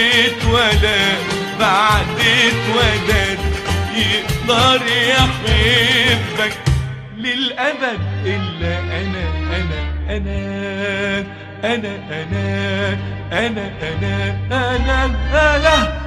اتولد بعد اتولد يقدر يحبك للأبد إلا أنا أنا أنا أنا أنا أنا أنا أنا أنا, أنا.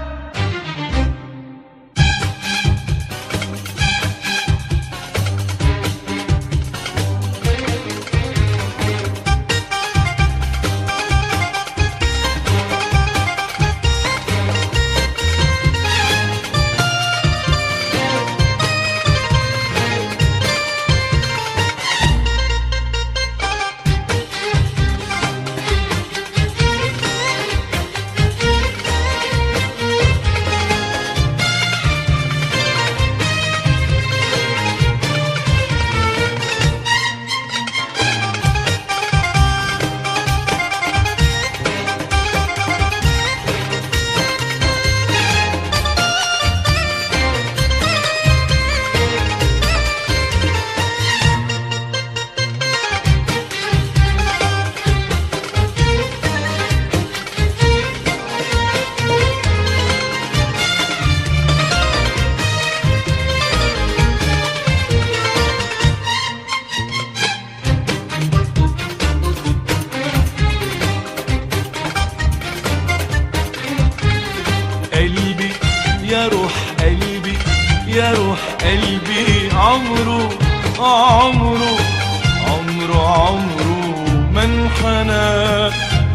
قلبي يا روح قلبي يا روح قلبي عمره عمره عمره عمره ما انحنى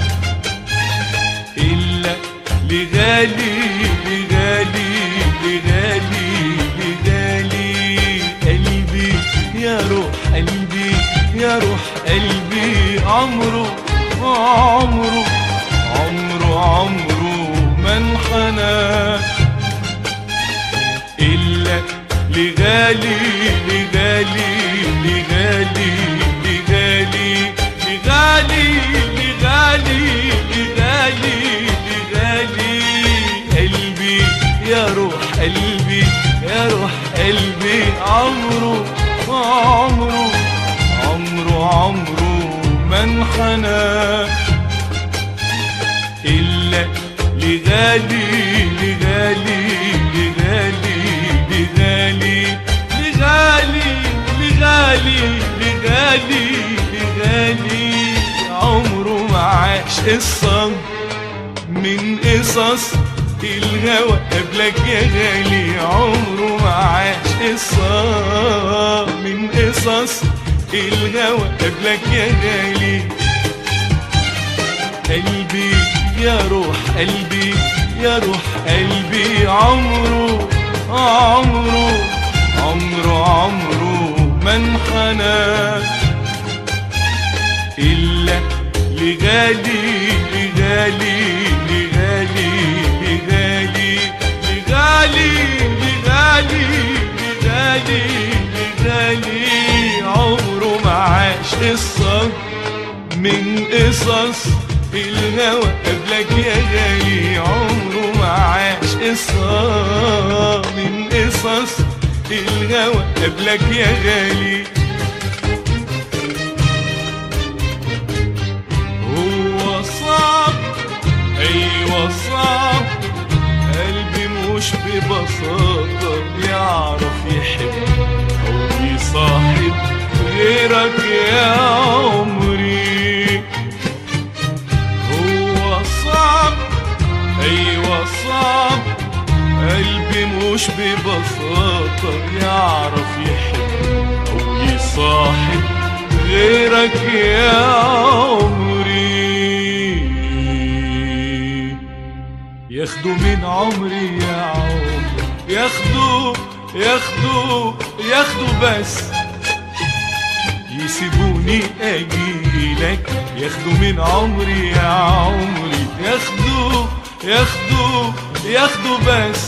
إلا لغالي لغالي لغالي لغالي قلبي يا روح قلبي يا روح قلبي عمره عمره عمره عمره ما انحنى إلا لغالي لغالي لغالي لغالي لغالي لغالي لغالي لغالي قلبي يا روح قلبي يا روح قلبي عمره عمره عمره عمره ما انحنى إلا لغالي لغالي لغالي لغالي لغالي لغالي لغالي لغالي عمره ما عاش قصة من قصص الهوى قبلك يا غالي عمره ما عاش قصة من قصص الهوى قبلك يا غالي قلبي يا روح قلبي يا روح قلبي عمره عمره عمره عمره ما انحنى إلا لغالي لغالي لغالي لغالي لغالي لغالي لغالي لغالي عمره ما عاش قصة من قصص الهوى قبلك يا غالي عمره ما عاش قصة من قصص الهوى قبلك يا غالي هو صعب ايوه صعب قلبي مش ببساطة يعرف يحب او يصاحب غيرك يا عمري هو صعب ايوه صعب قلبي مش ببساطة يعرف يحب او يصاحب غيرك يا عمري ياخدوا من عمري يا عمري ياخدوا ياخدوا ياخدوا بس يسيبوني اجيلك ياخدوا من عمري يا عمري ياخدوا ياخدوا ياخدوا بس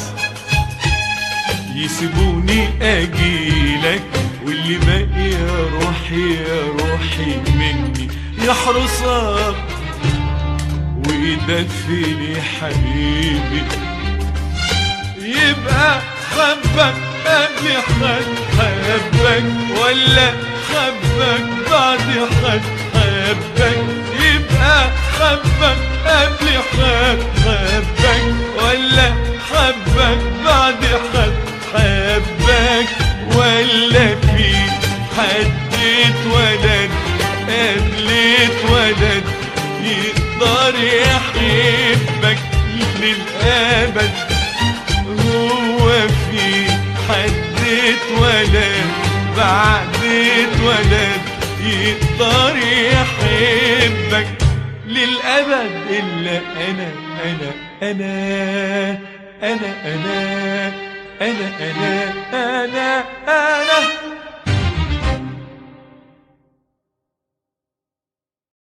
يسيبوني اجيلك واللي باقي يا روحي يا روحي مني يحرسك ويدفني حبيبي يبقى حبك قبل حد حبك ولا حبك بعد حد حبك يبقى حبك قبل حد حبك يقدر يحبك للأبد هو في حد اتولد بعد اتولد يقدر يحبك للأبد إلا أنا أنا أنا أنا أنا أنا أنا أنا أنا